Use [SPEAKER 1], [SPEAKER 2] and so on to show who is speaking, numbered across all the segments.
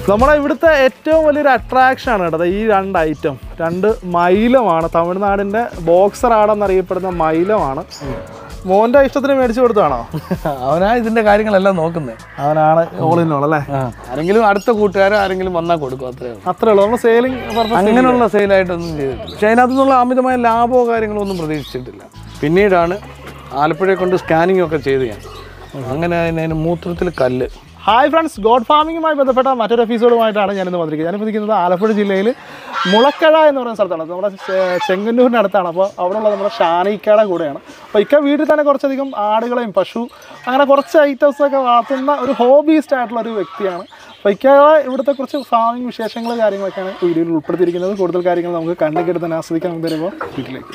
[SPEAKER 1] നമ്മുടെ ഇവിടുത്തെ ഏറ്റവും വലിയൊരു അട്രാക്ഷൻ ആണ് കേട്ടോ ഈ രണ്ട് ഐറ്റം രണ്ട് മൈലമാണ് തമിഴ്നാടിൻ്റെ ബോക്സർ ആടെന്നറിയപ്പെടുന്ന മൈലമാണ് മോൻ്റെ ഇഷ്ടത്തിന് മേടിച്ചു കൊടുത്താണോ
[SPEAKER 2] അവനാ ഇതിന്റെ കാര്യങ്ങളെല്ലാം നോക്കുന്നത്
[SPEAKER 1] അവനാണ് ഓൾ ഇൻ ഓൾ അല്ലേ
[SPEAKER 2] ആരെങ്കിലും അടുത്ത കൂട്ടുകാരോ ആരെങ്കിലും വന്നാൽ കൊടുക്കും അത്രേ ഉള്ളൂ
[SPEAKER 1] അത്രേ ഉള്ളൂ നമ്മൾ സെയിലിംഗ് പർപ്പസ്
[SPEAKER 2] അങ്ങനെയുള്ള സെയിലായിട്ടൊന്നും ചെയ്തിട്ടില്ല പക്ഷേ അതിനകത്തു നിന്നുള്ള അമിതമായ ലാഭമോ കാര്യങ്ങളോ ഒന്നും പ്രതീക്ഷിച്ചിട്ടില്ല പിന്നീടാണ് ആലപ്പുഴയെ കൊണ്ട് സ്കാനിങ് ഒക്കെ ചെയ്ത് ഞാൻ അങ്ങനെ അതിന് അതിന് മൂത്രത്തിൽ കല്ല്
[SPEAKER 1] ഹായ് ഫ്രണ്ട്സ് ഗോഡ് ഫാമിങ്ങുമായി ബന്ധപ്പെട്ട മറ്റൊരു എപ്പിസോഡുമായിട്ടാണ് ഞാനിന്ന് വന്നിരിക്കുന്നത് ഞാനിപ്പോൾ നിൽക്കുന്നത് ആലപ്പുഴ ജില്ലയിൽ മുളക്കഴ എന്ന് പറയുന്ന സ്ഥലത്താണ് നമ്മുടെ ചെ- ചെങ്ങന്നൂരിൻ്റെ അടുത്താണ് അപ്പോൾ അവിടെയുള്ള നമ്മുടെ ഷാനിക്കയുടെ കൂടെയാണ് അപ്പോൾ ഇക്ക വീട്ടിൽ തന്നെ കുറച്ചധികം ആടുകളെയും പശു അങ്ങനെ കുറച്ച് ഐറ്റംസ് ഒക്കെ വളർത്തുന്ന ഒരു ഹോബീസ്റ്റ് ആയിട്ടുള്ള ഒരു വ്യക്തിയാണ് അപ്പോൾ ഇക്ക ഇവിടുത്തെ കുറച്ച് ഫാമിംഗ് വിശേഷങ്ങൾ കാര്യങ്ങളൊക്കെയാണ് വീഡിയോയിൽ ഉൾപ്പെടുത്തിയിരിക്കുന്നത് കൂടുതൽ കാര്യങ്ങൾ നമുക്ക് കണ്ണൊക്കെ തന്നെ ആസ്വദിക്കാൻ തരുമ്പോൾ വീട്ടിലേക്ക്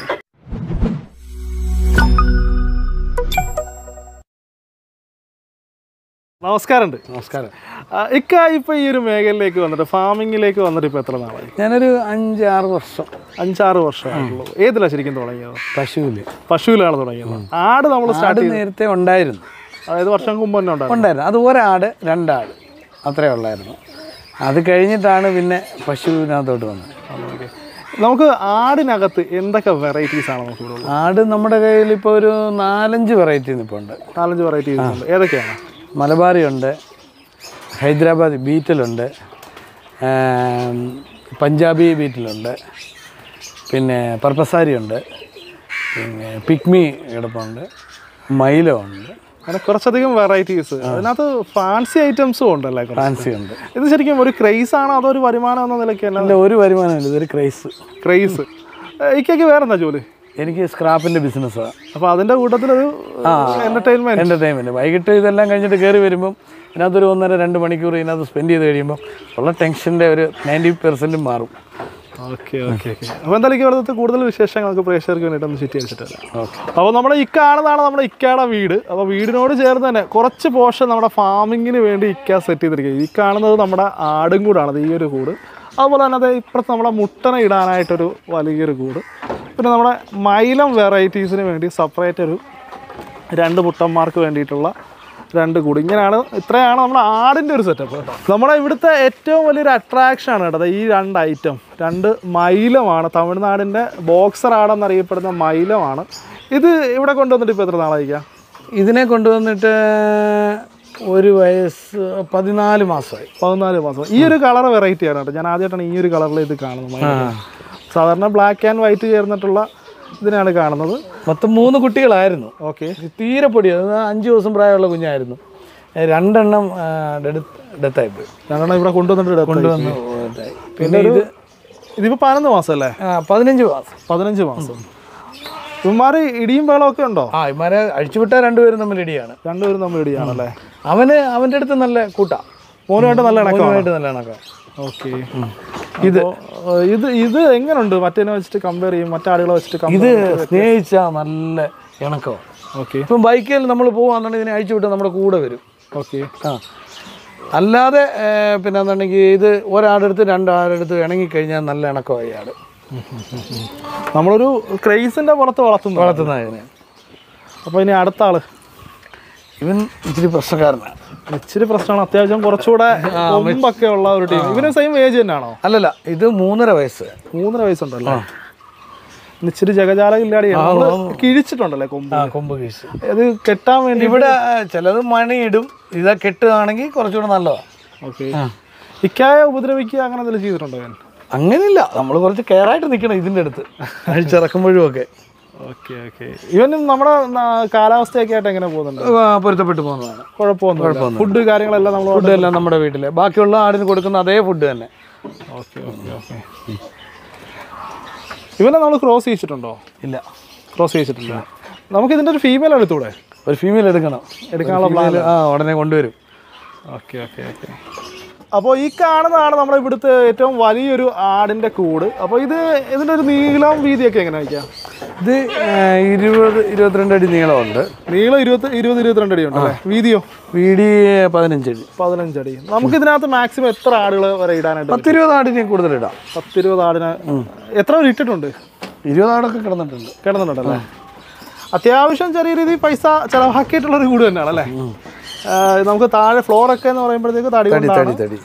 [SPEAKER 1] നമസ്കാരമുണ്ട്
[SPEAKER 2] നമസ്കാരം
[SPEAKER 1] ആ, ഇക്ക ഇപ്പൊ ഈ ഒരു മേഖലയിലേക്ക് വന്നിട്ട് ഫാമിങ്ങിലേക്ക് വന്നിട്ട് ഇപ്പൊ എത്ര നാളായി
[SPEAKER 2] ഞാനൊരു അഞ്ചാറ് വർഷം
[SPEAKER 1] അഞ്ചാറ് വർഷമായിട്ടുള്ളൂ ഏതിലാ ശരിക്കും തുടങ്ങിയത്
[SPEAKER 2] പശുവിൽ
[SPEAKER 1] പശുവിലാണ് തുടങ്ങിയത് ആട് നമ്മൾ സ്റ്റാർട്ട്
[SPEAKER 2] ആട് നേരത്തെ ഉണ്ടായിരുന്നു
[SPEAKER 1] അതായത് വർഷം മുമ്പ് തന്നെ ഉണ്ടായിരുന്നു
[SPEAKER 2] ഉണ്ടായിരുന്നു അത് ഒരാട് രണ്ടാട് അത്രേ ഉള്ളായിരുന്നു അത് കഴിഞ്ഞിട്ടാണ് പിന്നെ പശുവിനകത്തോട്ട് വന്നത്
[SPEAKER 1] ഓക്കേ. നമുക്ക് ആടിനകത്ത് എന്തൊക്കെ വെറൈറ്റീസ് ആണ് നമുക്ക് ഇവിടെ ഉള്ളത്
[SPEAKER 2] ആട് നമ്മുടെ കയ്യിൽ ഇപ്പോൾ ഒരു നാലഞ്ച് വെറൈറ്റി നിൽപ്പുണ്ട്
[SPEAKER 1] നാലഞ്ച് വെറൈറ്റീസ് ഉണ്ട് ഏതൊക്കെയാണ്
[SPEAKER 2] മലബാറി ഉണ്ട് ഹൈദരാബാദ് ബീറ്റലുണ്ട് ആം, പഞ്ചാബി ബീറ്റലുണ്ട് പിന്നെ പർപ്പസാരി ഉണ്ട് പിന്നെ പിക്മി കിടപ്പുണ്ട് മൈലോ ഉണ്ട്
[SPEAKER 1] അങ്ങനെ കുറച്ചധികം വെറൈറ്റീസ് അതിനകത്ത് ഫാൻസി ഐറ്റംസും ഉണ്ടല്ലേ കുറച്ച്.
[SPEAKER 2] ഫാൻസി ഉണ്ട്
[SPEAKER 1] ഇത് ശരിക്കും ഒരു ക്രേസ് ആണോ അതോ ഒരു വരുമാനം എന്ന നിലയ്ക്ക് തന്നെ
[SPEAKER 2] അല്ല ഒരു വരുമാനമില്ല ഇതൊരു ക്രൈസ്
[SPEAKER 1] ക്രേസ് ഇക്കയ്ക്ക് വേറെന്താ ജോലി
[SPEAKER 2] എനിക്ക് സ്ക്രാപ്പിൻ്റെ ബിസിനസ്സാണ്
[SPEAKER 1] അപ്പോൾ അതിൻ്റെ കൂട്ടത്തിലൊരു എൻ്റർടൈൻമെൻറ്റ്
[SPEAKER 2] എൻ്റർടൈൻമെൻറ്റ് വൈകിട്ട് ഇതെല്ലാം കഴിഞ്ഞിട്ട് കയറി വരുമ്പം ഇതിനകത്തൊരു ഒന്നര രണ്ട് മണിക്കൂർ ഇതിനകത്ത് സ്പെൻഡ് ചെയ്ത് കഴിയുമ്പോൾ ഉള്ള ടെൻഷൻ്റെ ഒരു നയൻറ്റി പെർസെൻറ്റും മാറും
[SPEAKER 1] ഓക്കെ ഓക്കെ ഓക്കെ അപ്പോൾ എന്തായാലും ഇവിടുത്തെ കൂടുതൽ വിശേഷങ്ങൾക്ക് പ്രേക്ഷകർക്ക് വേണ്ടിയിട്ട് ഒന്ന് ചുറ്റി വെച്ചിട്ടില്ല
[SPEAKER 2] ഓക്കെ
[SPEAKER 1] അപ്പോൾ നമ്മുടെ ഇക്കാണെന്നാണ് നമ്മുടെ ഇക്കയുടെ വീട് അപ്പോൾ വീടിനോട് ചേർന്ന് തന്നെ കുറച്ച് പോർഷൻ നമ്മുടെ ഫാമിങ്ങിന് വേണ്ടി ഇക്ക സെറ്റ് ചെയ്തിരിക്കുക ഈ കാണുന്നത് നമ്മുടെ ആടും കൂടാണ് അത് ഈ ഒരു കൂട് അതുപോലെ തന്നെ അത് ഇപ്പുറത്ത് നമ്മുടെ മുട്ടനെ ഇടാനായിട്ടൊരു വലിയൊരു കൂട് പിന്നെ നമ്മുടെ മൈലം വെറൈറ്റീസിന് വേണ്ടി സെപ്പറേറ്റ് ഒരു രണ്ട് മുട്ടന്മാർക്ക് വേണ്ടിയിട്ടുള്ള രണ്ട് കൂടി ഇങ്ങനെയാണ് ഇത്രയാണ് നമ്മുടെ ആടിൻ്റെ ഒരു സെറ്റപ്പ് കേട്ടോ നമ്മുടെ ഇവിടുത്തെ ഏറ്റവും വലിയൊരു അട്രാക്ഷൻ ആണ് കേട്ടോ ഈ രണ്ട് ഐറ്റം രണ്ട് മൈലമാണ് തമിഴ്നാടിൻ്റെ ബോക്സർ ആടെന്നറിയപ്പെടുന്ന മൈലമാണ് ഇത് ഇവിടെ കൊണ്ടുവന്നിട്ട് ഇപ്പോൾ എത്ര നാളായിരിക്കാം
[SPEAKER 2] ഇതിനെ കൊണ്ടുവന്നിട്ട് ഒരു വയസ്സ് പതിനാല് മാസമായി
[SPEAKER 1] പതിനാല് മാസം ഈ ഒരു കളർ വെറൈറ്റിയാണ് കേട്ടോ ഞാൻ ആദ്യമായിട്ടാണ് ഈ ഒരു കളറിൽ ഇത് കാണുന്നത് മയിലിൽ. സാധാരണ ബ്ലാക്ക് ആൻഡ് വൈറ്റ് ചേർന്നിട്ടുള്ള ഇതിനാണ് കാണുന്നത്
[SPEAKER 2] മൊത്തം മൂന്ന് കുട്ടികളായിരുന്നു
[SPEAKER 1] ഓക്കെ
[SPEAKER 2] തീരെ പൊടി അത് അഞ്ച് ദിവസം പ്രായമുള്ള കുഞ്ഞായിരുന്നു ഏ, രണ്ടെണ്ണം ഡെത്തായിപ്പോയി
[SPEAKER 1] രണ്ടെണ്ണം ഇവിടെ കൊണ്ടുവന്നിട്ട് ഇടത്ത്
[SPEAKER 2] കൊണ്ടുവന്ന് ഇതായി. പിന്നെ ഇത്
[SPEAKER 1] ഇതിപ്പോൾ പതിനൊന്ന് മാസം അല്ലേ
[SPEAKER 2] ആ, പതിനഞ്ച് മാസം
[SPEAKER 1] പതിനഞ്ച് മാസം ഇവന്മാർ ഇടിയും വേളമൊക്കെ ഉണ്ടോ
[SPEAKER 2] ആ ഇമാരെ അഴിച്ചുവിട്ട രണ്ടുപേരും തമ്മിൽ ഇടിയാണ്
[SPEAKER 1] രണ്ടുപേരും നമ്മൾ ഇടിയാണല്ലേ
[SPEAKER 2] അവന് അവൻ്റെ അടുത്ത് നല്ല കൂട്ടാ
[SPEAKER 1] മോനുമായിട്ട് നല്ല ഇണക്കമാണ്
[SPEAKER 2] മോനുമായിട്ട് നല്ല ഇണക്കം
[SPEAKER 1] ഓക്കെ ഇത് ഇത് ഇത് എങ്ങനെയുണ്ട് മറ്റേനെ വെച്ചിട്ട് കമ്പയർ ചെയ്യും മറ്റാടുകളെ വെച്ചിട്ട്
[SPEAKER 2] ഇത് സ്നേഹിച്ചാ നല്ല ഇണക്കമാണ്
[SPEAKER 1] ഓക്കെ
[SPEAKER 2] ഇപ്പം ബൈക്കിൽ നമ്മൾ പോവാന്നുണ്ടെങ്കിൽ ഇതിനെ അഴിച്ചു വിട്ട് നമ്മുടെ കൂടെ വരും
[SPEAKER 1] ഓക്കെ
[SPEAKER 2] ആ അല്ലാതെ ഏ, പിന്നെ എന്നുണ്ടെങ്കിൽ ഇത് ഒരാടെടുത്ത് രണ്ടാടെടുത്ത് ഇണങ്ങിക്കഴിഞ്ഞാൽ നല്ല ഇണക്കമായി ആട്
[SPEAKER 1] നമ്മളൊരു ക്രൈസിന്റെ പുറത്ത് വളർത്തുന്നു
[SPEAKER 2] വളർത്തുന്നതിന്
[SPEAKER 1] അപ്പോൾ ഇനി അടുത്ത ആള്
[SPEAKER 2] ഇവൻ ഇച്ചിരി പ്രശ്നക്കാരനാണ്
[SPEAKER 1] ഇച്ചിരി പ്രശ്നമാണ് അത്യാവശ്യം കുറച്ചുകൂടെ കൊമ്പൊക്കെ ഉള്ള ഒരു ടീം ഇവന് സെയിം ഏജ് തന്നെയാണോ
[SPEAKER 2] അല്ലല്ല ഇത് മൂന്നര വയസ്സ്
[SPEAKER 1] മൂന്നര വയസ്സുണ്ടല്ലോ ഇന്ന് ഇച്ചിരി ജഗജാല ഇല്ലാടിയാണ് നമ്മള് കിഴിച്ചിട്ടുണ്ടല്ലേ കൊമ്പ്
[SPEAKER 2] ആ കൊമ്പ് കേസ്
[SPEAKER 1] ഇത് കെട്ടാൻ വേണ്ടി
[SPEAKER 2] ഇവിടെ ചിലത് മണിയിടും ഇതാ കെട്ടുകയാണെങ്കിൽ കുറച്ചുകൂടെ നല്ലതാണ്
[SPEAKER 1] ഓക്കെ ഇക്കായ ഉപദ്രവിക്കുക അങ്ങനെ എന്തെങ്കിലും ചെയ്തിട്ടുണ്ടോ ഞാൻ
[SPEAKER 2] അങ്ങനെയില്ല നമ്മൾ കുറച്ച് കെയറായിട്ട് നിൽക്കണം ഇതിൻ്റെ അടുത്ത് അഴിച്ചിറക്കുമ്പോഴും ഒക്കെ
[SPEAKER 1] ഓക്കെ ഓക്കെ ഇവനും നമ്മുടെ ന- കാലാവസ്ഥയൊക്കെ ആയിട്ട് എങ്ങനെ പോകുന്നുണ്ട്
[SPEAKER 2] ആ, പൊരുത്തപ്പെട്ട് പോകുന്നതാണ്
[SPEAKER 1] കുഴപ്പമൊന്നുമില്ല ഫുഡ് കാര്യങ്ങളെല്ലാം നമ്മൾ
[SPEAKER 2] ഫുഡ് എല്ലാം നമ്മുടെ വീട്ടിൽ ബാക്കിയുള്ള ആടിന് കൊടുക്കുന്ന അതേ ഫുഡ് തന്നെ
[SPEAKER 1] ഓക്കെ ഓക്കെ ഓക്കെ ഇവനെ നമ്മൾ ക്രോസ് ചെയ്യിച്ചിട്ടുണ്ടോ
[SPEAKER 2] ഇല്ല
[SPEAKER 1] ക്രോസ് ചെയ്യിച്ചിട്ടില്ല നമുക്ക് ഇതിൻ്റെ ഒരു ഫീമെയിൽ എടുത്തൂടെ
[SPEAKER 2] ഒരു ഫീമെയിൽ എടുക്കണം
[SPEAKER 1] എടുക്കാനുള്ള
[SPEAKER 2] Female, ആ ഉടനെ കൊണ്ടുവരും
[SPEAKER 1] ഓക്കെ ഓക്കെ ഓക്കെ അപ്പോൾ ഈ കാണുന്നതാണ് നമ്മുടെ ഇവിടുത്തെ ഏറ്റവും വലിയൊരു ആടിൻ്റെ കൂട് അപ്പോൾ ഇത് ഇതിൻ്റെ ഒരു നീളം വീതിയൊക്കെ എങ്ങനെ വയ്ക്കാം
[SPEAKER 2] ഇത് ആ, ഇരുപത് ഇരുപത്തിരണ്ട് അടി നീളമുണ്ട്
[SPEAKER 1] നീളം ഇരുപത്തി ഇരുപത് ഇരുപത്തിരണ്ട് അടി ഉണ്ടല്ലേ വീതിയോ
[SPEAKER 2] വീടി പതിനഞ്ചടി
[SPEAKER 1] പതിനഞ്ചടി നമുക്ക് ഇതിനകത്ത് മാക്സിമം എത്ര ആടുകൾ വരെ ഇടാനായിട്ട് പറ്റും?
[SPEAKER 2] പത്തിരുപത് ആടിനെ കൂടുതലിടാം
[SPEAKER 1] പത്തിരുപത് ആടിന് എത്ര പേര് ഇട്ടിട്ടുണ്ട്
[SPEAKER 2] ഇരുപത് ആടൊക്കെ കിടന്നിട്ടുണ്ട്
[SPEAKER 1] കിടന്നിട്ടുണ്ടല്ലേ അത്യാവശ്യം ചെറിയ രീതിയിൽ പൈസ ചിലവാക്കിയിട്ടുള്ള ഒരു കൂട് തന്നെയാണ് അല്ലേ ആ, നമുക്ക് താഴെ ഫ്ലോർ ഒക്കെ എന്ന് പറയുമ്പോഴത്തേക്ക് തടി
[SPEAKER 2] തടി
[SPEAKER 1] കൊണ്ടാണ്
[SPEAKER 2] തടി തടി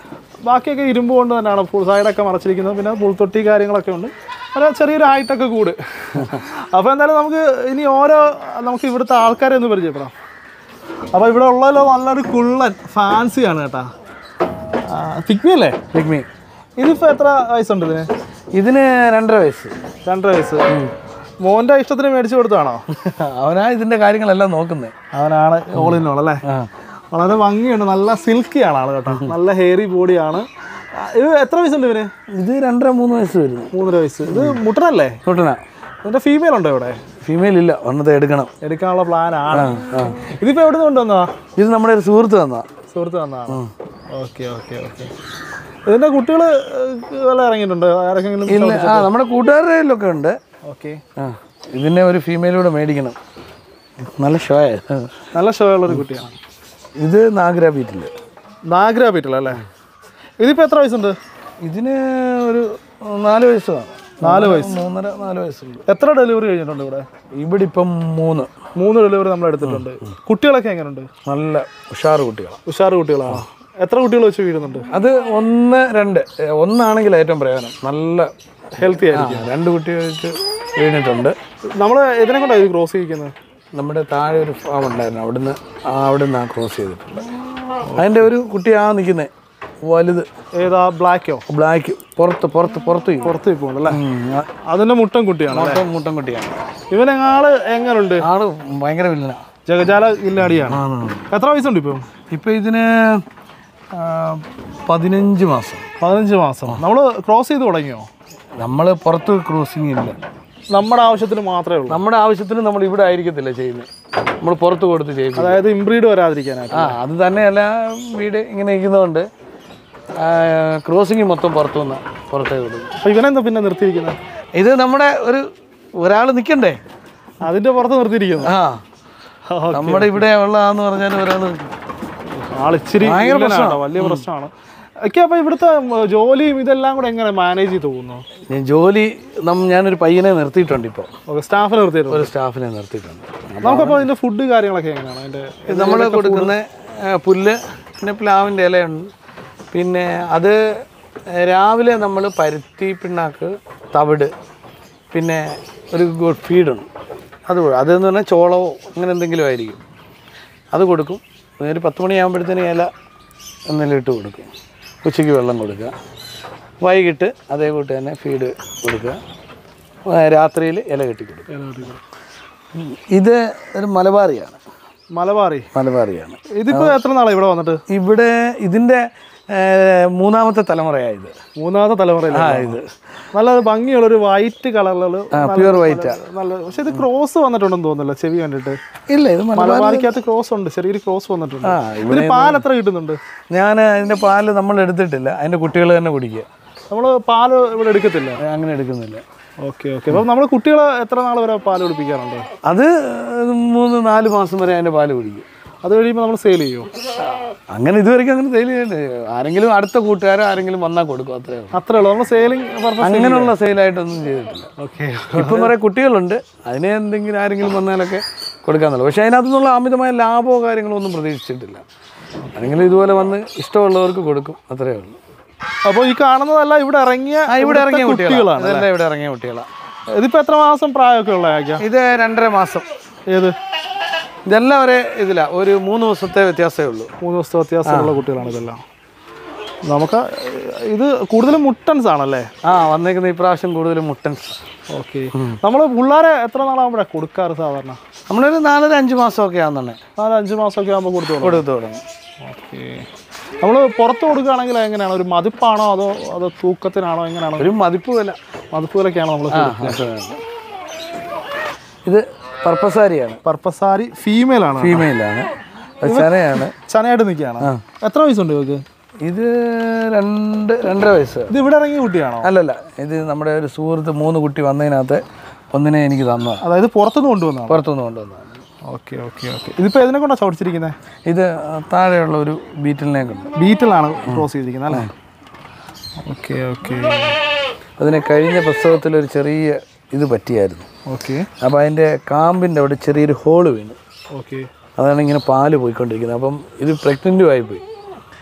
[SPEAKER 1] ബാക്കിയൊക്കെ ഇരുമ്പ് കൊണ്ട് തന്നെയാണ് ഫുൾ സൈഡൊക്കെ മറച്ചിരിക്കുന്നത് പിന്നെ പുൽത്തൊട്ടി കാര്യങ്ങളൊക്കെ ഉണ്ട് ഒരു ചെറിയൊരു ഹൈറ്റൊക്കെ കൂട് അപ്പോൾ എന്തായാലും നമുക്ക് ഇനി ഓരോ നമുക്ക് ഇവിടുത്തെ ആൾക്കാരെ ഒന്ന് പരിചയപ്പെടാം അപ്പോൾ ഇവിടെ ഉള്ളതിൽ നല്ലൊരു കുള്ളൻ ഫാൻസിയാണ് കേട്ടാ തിക്മി അല്ലേ
[SPEAKER 2] ലക്ഷ്മി
[SPEAKER 1] ഇതിപ്പോൾ എത്ര വയസ്സുണ്ട് ഇതിന്
[SPEAKER 2] ഇതിന് രണ്ടര വയസ്സ്
[SPEAKER 1] രണ്ടര വയസ്സ് മോൻ്റെ ഇഷ്ടത്തിന് മേടിച്ചു കൊടുത്താണോ
[SPEAKER 2] അവനാ ഇതിന്റെ കാര്യങ്ങളെല്ലാം നോക്കുന്നത്
[SPEAKER 1] അവനാണ് ഓൾ ഇൻ ഓൾ അല്ലേ
[SPEAKER 2] ആ
[SPEAKER 1] വളരെ ഭംഗിയുണ്ട് നല്ല സിൽക്കിയാണ് ആള് കേട്ടോ നല്ല ഹെയറി ബോഡിയാണ് ഇത് എത്ര വയസ്സുണ്ട് ഇവന്
[SPEAKER 2] ഇത് രണ്ടര മൂന്ന് വയസ്സ് വരുന്നു
[SPEAKER 1] മൂന്നര വയസ്സ് ഇത് മുട്ടനല്ലേ
[SPEAKER 2] തൊട്ടന
[SPEAKER 1] ഇതിന്റെ ഫീമെയിൽ ഉണ്ടോ ഇവിടെ
[SPEAKER 2] ഫീമെയിൽ ഇല്ല ഒന്നത് എടുക്കണം
[SPEAKER 1] എടുക്കാനുള്ള പ്ലാൻ ആണ്
[SPEAKER 2] ആ.
[SPEAKER 1] ഇതിപ്പോ എവിടെ നിന്ന് കൊണ്ടുവന്നാ
[SPEAKER 2] ഇത് നമ്മുടെ ഒരു സുഹൃത്ത് തന്നാ
[SPEAKER 1] സുഹൃത്ത് തന്നാണ് ഓക്കെ ഓക്കെ ഓക്കെ ഇതിന്റെ കുട്ടികൾ വല്ല ഇറങ്ങിയിട്ടുണ്ടോ ആരെങ്കിലും
[SPEAKER 2] ഇല്ല ആ നമ്മുടെ കൂട്ടുകാരുടെ കയ്യിലൊക്കെ ഉണ്ട്
[SPEAKER 1] ഓക്കെ
[SPEAKER 2] ആ ഇതിനെ ഒരു ഫീമെയിലൂടെ മേടിക്കണം നല്ല ഷോയ
[SPEAKER 1] നല്ല ഷോ ഉള്ളൊരു കുട്ടിയാണ്
[SPEAKER 2] ഇത് നാഗര ബീറ്റിൽ
[SPEAKER 1] നാഗ്ര പീറ്റൽ അല്ലേ ഇതിപ്പോ എത്ര വയസ്സുണ്ട്
[SPEAKER 2] ഇതിന് ഒരു നാല് വയസ്സ് കാണും
[SPEAKER 1] നാല് വയസ്സ്
[SPEAKER 2] മൂന്നര നാല് വയസ്സുണ്ട്
[SPEAKER 1] എത്ര ഡെലിവറി കഴിഞ്ഞിട്ടുണ്ട് ഇവിടെ
[SPEAKER 2] ഇവിടെ ഇപ്പം മൂന്ന്
[SPEAKER 1] മൂന്ന് ഡെലിവറി നമ്മൾ എടുത്തിട്ടുണ്ട് കുട്ടികളൊക്കെ എങ്ങനെയുണ്ട്
[SPEAKER 2] നല്ല ഉഷാറ് കുട്ടികളാണ്
[SPEAKER 1] ഉഷാറ് കുട്ടികളാണ് എത്ര കുട്ടികൾ വെച്ച് വീഴുന്നുണ്ട്
[SPEAKER 2] അത് ഒന്ന് രണ്ട് ഏ, ഒന്നാണെങ്കിൽ ഏറ്റവും പ്രയോജനം നല്ല
[SPEAKER 1] ഹെൽത്തി
[SPEAKER 2] ആ,
[SPEAKER 1] ആയിരിക്കും
[SPEAKER 2] രണ്ട് കുട്ടികൾക്ക് വീണിട്ടുണ്ട്
[SPEAKER 1] നമ്മൾ ഇതിനെ കൊണ്ടാണ് ഇത് ക്രോസ് ചെയ്യിക്കുന്നത്
[SPEAKER 2] നമ്മുടെ താഴെ ഒരു ഫാം ഉണ്ടായിരുന്നു അവിടുന്ന് ആ അവിടുന്ന് ആ ക്രോസ് ചെയ്തിട്ടുണ്ട് അതിൻ്റെ ഒരു കുട്ടിയാ നിൽക്കുന്നത് വലുത്
[SPEAKER 1] ഏതാ ബ്ലാക്കോ
[SPEAKER 2] ബ്ലാക്ക് പുറത്ത് പുറത്ത് പുറത്ത് പോയി.
[SPEAKER 1] പുറത്ത് പോകുന്നുണ്ടല്ലേ
[SPEAKER 2] ഉം, ആ,
[SPEAKER 1] അതിന്റെ മുട്ടൻ കുട്ടിയാണ്
[SPEAKER 2] മൊത്തം മുട്ടൻ കുട്ടിയാണ്
[SPEAKER 1] ഇവനെങ്ങാള് എങ്ങനുണ്ട്
[SPEAKER 2] ആള് ഭയങ്കര വില്ലന
[SPEAKER 1] ജഗജാല ഇല്ലാടിയാണ് എത്ര വയസ്സുണ്ട് ഇപ്പം
[SPEAKER 2] ഇപ്പം ഇതിന് ആ, പതിനഞ്ച് മാസം
[SPEAKER 1] പതിനഞ്ച് മാസം നമ്മൾ ക്രോസ് ചെയ്ത് തുടങ്ങിയോ
[SPEAKER 2] നമ്മൾ പുറത്ത് ക്രോസിങ് ഇല്ല
[SPEAKER 1] നമ്മുടെ ആവശ്യത്തിന് മാത്രമേ ഉള്ളൂ
[SPEAKER 2] നമ്മുടെ ആവശ്യത്തിന് നമ്മൾ ഇവിടെ ആയിരിക്കത്തില്ല ചെയ്യുന്നത് നമ്മൾ പുറത്ത് കൊടുത്ത് ചെയ്യും
[SPEAKER 1] അതായത് ഇംബ്രീഡ് വരാതിരിക്കാനായിട്ട്
[SPEAKER 2] ആ അത് തന്നെയല്ല വീട് ഇങ്ങനെ ഇരിക്കുന്നതുകൊണ്ട് ക്രോസിങ് മൊത്തം പുറത്തു നിന്ന് പുറത്തേ വിടും
[SPEAKER 1] അപ്പൊ ഇവനെന്താ പിന്നെ നിർത്തിയിരിക്കുന്നത്
[SPEAKER 2] ഇത് നമ്മുടെ ഒരു ഒരാൾ നിൽക്കണ്ടേ
[SPEAKER 1] അതിന്റെ പുറത്ത് നിർത്തിയിരിക്കുന്നു
[SPEAKER 2] ആ നമ്മുടെ ഇവിടെ ഉള്ളതാന്ന് പറഞ്ഞാൽ ഒരാൾ
[SPEAKER 1] ആളിച്ചിരി
[SPEAKER 2] ഭയങ്കര
[SPEAKER 1] വില്ലനാട്ടോ, വലിയ പ്രശ്നമാണ് ഒക്കെ അപ്പൊ ഇവിടുത്തെ ഉം, ജോലിയും ഇതെല്ലാം കൂടെ എങ്ങനെ മാനേജ് ചെയ്ത് പോകുന്നു
[SPEAKER 2] ഞാൻ ജോലി നം- ഞാനൊരു പയ്യനെ നിർത്തിയിട്ടുണ്ട് ഇപ്പോൾ
[SPEAKER 1] ഓക്കെ സ്റ്റാഫിനെ നിർത്തിയിരുന്നു
[SPEAKER 2] ഒരു സ്റ്റാഫിനെ നിർത്തിയിട്ടുണ്ട്
[SPEAKER 1] നമുക്കപ്പോൾ അതിന്റെ ഫുഡ് കാര്യങ്ങളൊക്കെ എങ്ങനെയാണ് അതിന്റെ
[SPEAKER 2] നമ്മൾ കൊടുക്കുന്ന ആ, പുല്ല് പിന്നെ പ്ലാവിൻ്റെ ഇലയുണ്ട് പിന്നെ അത് രാവിലെ നമ്മൾ പരുത്തി പിണ്ണാക്ക് തവിട് പിന്നെ ഒരു ഗുഡ് ഫീഡുണ്ട് അത് കൊ- അതെന്ന് പറഞ്ഞാൽ ചോളവോ അങ്ങനെ എന്തെങ്കിലും ആയിരിക്കും അത് കൊടുക്കും ഒരു പത്ത് മണിയാകുമ്പോഴത്തേന് ഇല എന്തെങ്കിലും ഇട്ട് കൊടുക്കും ഉച്ചയ്ക്ക് വെള്ളം കൊടുക്കുക വൈകിട്ട് അതേ കൂട്ട് തന്നെ ഫീഡ് കൊടുക്കുക രാത്രിയിൽ ഇല കെട്ടി കൊടുക്കും ഇത് ഒരു മലബാറിയാണ്
[SPEAKER 1] മലബാറി
[SPEAKER 2] മലബാറിയാണ്
[SPEAKER 1] ഇതിപ്പോ എത്ര നാളായി ഇവിടെ വന്നിട്ട്
[SPEAKER 2] ഇവിടെ ഇതിൻ്റെ ഏർ, മൂന്നാമത്തെ തലമുറയായത്
[SPEAKER 1] മൂന്നാമത്തെ തലമുറയിൽ
[SPEAKER 2] ആ ഇത്
[SPEAKER 1] നല്ല ഭംഗിയുള്ള ഒരു വൈറ്റ് കളറിലുള്ള
[SPEAKER 2] പ്യുവർ വൈറ്റാ
[SPEAKER 1] നല്ല പക്ഷെ ഇത് ക്രോസ് വന്നിട്ടുണ്ടെന്ന് തോന്നുന്നില്ല ചെവി കണ്ടിട്ട്
[SPEAKER 2] ഇല്ല ഇത് മല-
[SPEAKER 1] മലബാറിക്കകത്ത് ക്രോസ് ഉണ്ട് ചെറിയൊരു ക്രോസ് വന്നിട്ടുണ്ട്
[SPEAKER 2] ആ
[SPEAKER 1] ഇതിന് പാൽ എത്ര കിട്ടുന്നുണ്ട്
[SPEAKER 2] ഞാൻ അതിൻ്റെ പാല് നമ്മൾ എടുത്തിട്ടില്ല അതിൻ്റെ കുട്ടികൾ തന്നെ കുടിക്കുക
[SPEAKER 1] നമ്മൾ പാല് ഇവിടെ എടുക്കത്തില്ല
[SPEAKER 2] അങ്ങനെ എടുക്കുന്നില്ല
[SPEAKER 1] ഓക്കെ ഓക്കെ അപ്പം നമ്മൾ കുട്ടികളെ എത്ര നാൾ വരെ പാൽ കുടിപ്പിക്കാറുണ്ട്
[SPEAKER 2] അത് മൂന്ന് നാല് മാസം വരെ അതിൻ്റെ പാല് കുടിക്കും
[SPEAKER 1] അത് കഴിയുമ്പോൾ നമ്മൾ സെയിൽ ചെയ്യും
[SPEAKER 2] അങ്ങനെ ഇതുവരെയ്ക്കും അങ്ങനെ സെയിൽ ചെയ്യണ്ടേ ആരെങ്കിലും അടുത്ത കൂട്ടുകാരോ ആരെങ്കിലും വന്നാൽ കൊടുക്കും അത്രേ ഉള്ളൂ
[SPEAKER 1] അത്രേ ഉള്ളൂ നമ്മൾ സെയിലിംഗ് പർപ്പസ്
[SPEAKER 2] അങ്ങനെയുള്ള സെയിലായിട്ടൊന്നും ചെയ്തിട്ടില്ല
[SPEAKER 1] ഓക്കെ
[SPEAKER 2] ഇപ്പം കുറേ കുട്ടികളുണ്ട് അതിനെ എന്തെങ്കിലും ആരെങ്കിലും വന്നാലൊക്കെ കൊടുക്കാന്നുള്ളൂ പക്ഷേ അതിനകത്തു നിന്നുള്ള അമിതമായ ലാഭമോ കാര്യങ്ങളോ ഒന്നും പ്രതീക്ഷിച്ചിട്ടില്ല ആരെങ്കിലും ഇതുപോലെ വന്ന് ഇഷ്ടമുള്ളവർക്ക് കൊടുക്കും അത്രേ ഉള്ളൂ
[SPEAKER 1] അപ്പോൾ ഈ കാണുന്നതല്ല ഇവിടെ ഇറങ്ങിയ
[SPEAKER 2] ആ ഇവിടെ ഇറങ്ങിയ
[SPEAKER 1] ഇവിടുത്തെ
[SPEAKER 2] കുട്ടികളാണ് ഇതെല്ലാം ഇവിടെ ഇറങ്ങിയ കുട്ടികളാണ്
[SPEAKER 1] ഇതിപ്പോൾ എത്ര മാസം പ്രായമൊക്കെ ഉള്ള ആക്കിയ
[SPEAKER 2] ഇത് രണ്ടര മാസം
[SPEAKER 1] ഏത്
[SPEAKER 2] ഇതെല്ലാം ഒരേ ഇതിലാ ഒരു മൂന്ന് ദിവസത്തെ വ്യത്യാസമേ ഉള്ളൂ
[SPEAKER 1] മൂന്ന് ദിവസത്തെ വ്യത്യാസമുള്ള കുട്ടികളാണ് ഇതെല്ലാം നമുക്ക് ഇത് കൂടുതലും മുട്ടൻസ് ആണല്ലേ
[SPEAKER 2] ആ വന്നേക്കുന്ന ഇപ്രാവശ്യം കൂടുതലും മുട്ടൻസ്
[SPEAKER 1] ഓക്കെ നമ്മൾ പിള്ളേരെ എത്ര നാളാകുമ്പോഴാണ് കൊടുക്കാറ് സാധാരണ
[SPEAKER 2] നമ്മളൊരു നാലര അഞ്ച് മാസമൊക്കെ ആണെന്നുണ്ടെ
[SPEAKER 1] നാല് അഞ്ച് മാസമൊക്കെ ആകുമ്പോൾ കൊടുത്തു തുടങ്ങും
[SPEAKER 2] കൊടുത്തു തുടങ്ങും
[SPEAKER 1] ഓക്കെ നമ്മൾ പുറത്ത് കൊടുക്കുകയാണെങ്കിൽ എങ്ങനെയാണ് ഒരു മതിപ്പാണോ അതോ അതോ തൂക്കത്തിനാണോ എങ്ങനെയാണോ
[SPEAKER 2] ഒരു മതിപ്പ് വില
[SPEAKER 1] മതിപ്പ് വിലക്കാണോ നമ്മൾ
[SPEAKER 2] ആ അത്രേ ഉള്ളൂ. ഇത് പർപ്പസാരിയാണ്
[SPEAKER 1] പർപ്പസാരി ഫീമെയിൽ ആണ്
[SPEAKER 2] ഫീമെയിലാണ് ചനയാണ്
[SPEAKER 1] ചനയായിട്ട് നിൽക്കുകയാണ് എത്ര വയസ്സുണ്ട് ഇവർക്ക്
[SPEAKER 2] ഇത് രണ്ട് രണ്ടര വയസ്സ്
[SPEAKER 1] ഇത് ഇവിടെ ഇറങ്ങിയ കുട്ടിയാണോ
[SPEAKER 2] അല്ലല്ല ഇത് നമ്മുടെ ഒരു സുഹൃത്ത് മൂന്ന് കുട്ടി വന്നതിനകത്ത് ഒന്നിനെ എനിക്ക് തന്നതാണ്
[SPEAKER 1] അതായത് പുറത്തുനിന്ന് കൊണ്ടുവന്നതാണ്
[SPEAKER 2] പുറത്തുനിന്ന് കൊണ്ടുവന്നതാണ്
[SPEAKER 1] ഓക്കെ ഓക്കെ ഓക്കെ ഇതിപ്പോൾ ഇതിനെ കൊണ്ടാണ് ചവിടിച്ചിരിക്കുന്നത്
[SPEAKER 2] ഇത് താഴെയുള്ള ഒരു ബീറ്റിലിനെ കൊണ്ട്
[SPEAKER 1] ബീറ്റിലാണ് ക്രോസ് ചെയ്തിരിക്കുന്നത് അല്ലേ ഓക്കെ ഓക്കെ
[SPEAKER 2] അതിനെ കഴിഞ്ഞ പുസ്തകത്തിൽ ഒരു ചെറിയ ഇത് പറ്റിയായിരുന്നു
[SPEAKER 1] ഓക്കെ
[SPEAKER 2] അപ്പോൾ അതിൻ്റെ കാമ്പിൻ്റെ അവിടെ ചെറിയൊരു ഹോള് വീണു
[SPEAKER 1] ഓക്കെ
[SPEAKER 2] അതാണ് ഇങ്ങനെ പാല് പോയിക്കൊണ്ടിരിക്കുന്നത് അപ്പം ഇത് പ്രഗ്നൻറ്റും ആയിപ്പോയി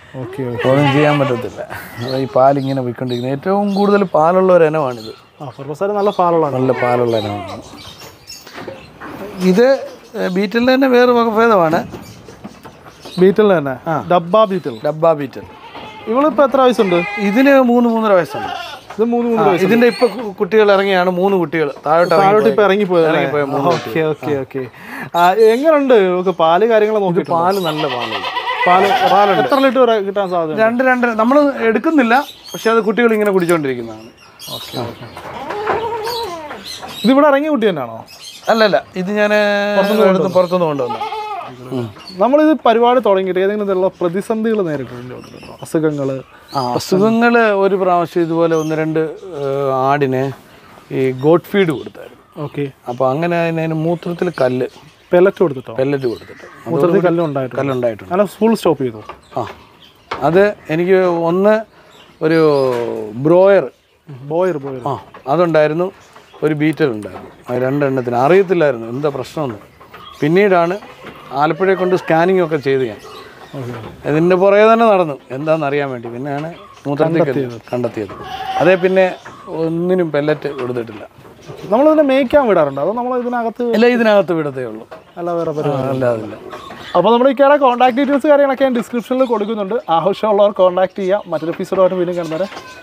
[SPEAKER 1] ഓക്കെ ഓക്കെ
[SPEAKER 2] ഒന്നും ചെയ്യാൻ പറ്റത്തില്ല അത് ഈ പാലിങ്ങനെ പോയിക്കൊണ്ടിരിക്കുന്നത് ഏറ്റവും കൂടുതൽ പാലുള്ള ഒരു ഇനമാണിത്
[SPEAKER 1] ആ ഫെർമസാരി നല്ല പാലുള്ളതാണ്
[SPEAKER 2] നല്ല പാലുള്ള ഇനമാണ് ഇത് ബീറ്റലിൻ്റെ തന്നെ വേറെ വകഭേദമാണ്
[SPEAKER 1] ബീറ്റൽ തന്നെ ഡബ്ബ ബീറ്റൽ
[SPEAKER 2] ഡബ്ബ ബീറ്റൽ
[SPEAKER 1] ഇവളിപ്പോ എത്ര വയസ്സുണ്ട്
[SPEAKER 2] ഇതിന് മൂന്ന് മൂന്നര വയസ്സുണ്ട്
[SPEAKER 1] ഇത് മൂന്ന് മൂന്ന്
[SPEAKER 2] ആ, ഇതിന്റെ ഇപ്പൊ കു- കുട്ടികൾ ഇറങ്ങിയാണ് മൂന്ന് കുട്ടികൾ താഴോട്ട്
[SPEAKER 1] താഴോട്ട് ഇപ്പൊ
[SPEAKER 2] ഇറങ്ങിപ്പോയി.
[SPEAKER 1] ഇറങ്ങിപ്പോയത്
[SPEAKER 2] ഇറങ്ങിപ്പോയ മൂന്ന്
[SPEAKER 1] ഓക്കെ ഓക്കെ ഓക്കെ എങ്ങനുണ്ട് ഇവക്ക് പാല് കാര്യങ്ങൾ നോക്കിയിട്ട്
[SPEAKER 2] പാല് നല്ല പാലാണ്
[SPEAKER 1] പാല് എത്ര ലിറ്റർ വരെ കിട്ടാൻ സാധ്യത
[SPEAKER 2] രണ്ട് രണ്ട് നമ്മൾ എടുക്കുന്നില്ല പക്ഷെ അത് കുട്ടികൾ ഇങ്ങനെ കുടിച്ചുകൊണ്ടിരിക്കുന്നതാണ്
[SPEAKER 1] ഓക്കെ ഓക്കെ ഇതിവിടെ ഇറങ്ങിയ കുട്ടി തന്നെയാണോ
[SPEAKER 2] അല്ലല്ല ഇത് ഞാൻ എടുത്ത് പുറത്തുനിന്ന് കൊണ്ടുവന്നു
[SPEAKER 1] നമ്മളിത് പരിപാടി തുടങ്ങിയിട്ട് ഏതെങ്കിലും തരത്തിലുള്ള പ്രതിസന്ധികൾ നേരിട്ടിട്ടുണ്ടോ അസുഖങ്ങൾ
[SPEAKER 2] അസുഖങ്ങൾ ഒരു പ്രാവശ്യം ഇതുപോലെ ഒന്ന് രണ്ട് ഏഹ്, ആടിന് ഈ ഗോഡ് ഫീഡ് കൊടുത്തായിരുന്നു
[SPEAKER 1] ഓക്കെ
[SPEAKER 2] അപ്പോൾ അങ്ങനെ അതിന് മൂത്രത്തിൽ കല്ല്
[SPEAKER 1] പെലറ്റ് കൊടുത്തിട്ടോ
[SPEAKER 2] പെല്ലറ്റ് കൊടുത്തിട്ട്
[SPEAKER 1] മൂത്രത്തിൽ കല്ലും ഉണ്ടായിട്ടുണ്ട്
[SPEAKER 2] കല്ലുണ്ടായിട്ടുണ്ട്
[SPEAKER 1] അങ്ങനെ ഫുൾ സ്റ്റോപ്പ് ചെയ്തു
[SPEAKER 2] ആ അത് എനിക്ക് ഒന്ന് ഒരു ബ്രോയർ
[SPEAKER 1] ബോയർ ബോയർ
[SPEAKER 2] ആ അതുണ്ടായിരുന്നു ഒരു ബീറ്റൽ ഉണ്ടായിരുന്നു അത് രണ്ടെണ്ണത്തിന് അറിയത്തില്ലായിരുന്നു എന്താ പ്രശ്നമെന്ന് പിന്നീടാണ് ആലപ്പുഴയെ കൊണ്ട് സ്കാനിങ് ഒക്കെ ചെയ്ത് ഞാൻ
[SPEAKER 1] ഓക്കെ
[SPEAKER 2] ഇതിൻ്റെ പുറകെ തന്നെ നടന്നു എന്താണെന്ന് അറിയാൻ വേണ്ടി പിന്നെയാണ് മൂത്രത്തിൽ കല്ല് കണ്ടെത്തിയത് അതേ പിന്നെ ഒന്നിനും പെല്ലറ്റ് കൊടുത്തിട്ടില്ല
[SPEAKER 1] നമ്മളിതിനെ മേയ്ക്കാൻ വിടാറുണ്ട് അതോ നമ്മൾ ഇതിനകത്ത്
[SPEAKER 2] ഇല്ല ഇതിനകത്ത് വിടത്തേ ഉള്ളൂ
[SPEAKER 1] അല്ല വേറെ പരിപാടി
[SPEAKER 2] അല്ലാതില്ല
[SPEAKER 1] അപ്പോൾ നമ്മുടെ ഇക്കയുടെ കോൺടാക്ട് ഡീറ്റെയിൽസ് കാര്യങ്ങളൊക്കെ ഞാൻ ഡിസ്ക്രിപ്ഷനിൽ കൊടുക്കുന്നുണ്ട് ആവശ്യമുള്ളവർ കോൺടാക്ട് ചെയ്യുക മറ്റൊരു എപ്പിസോഡായിട്ട് വീണ്ടും കാണുന്നവരെ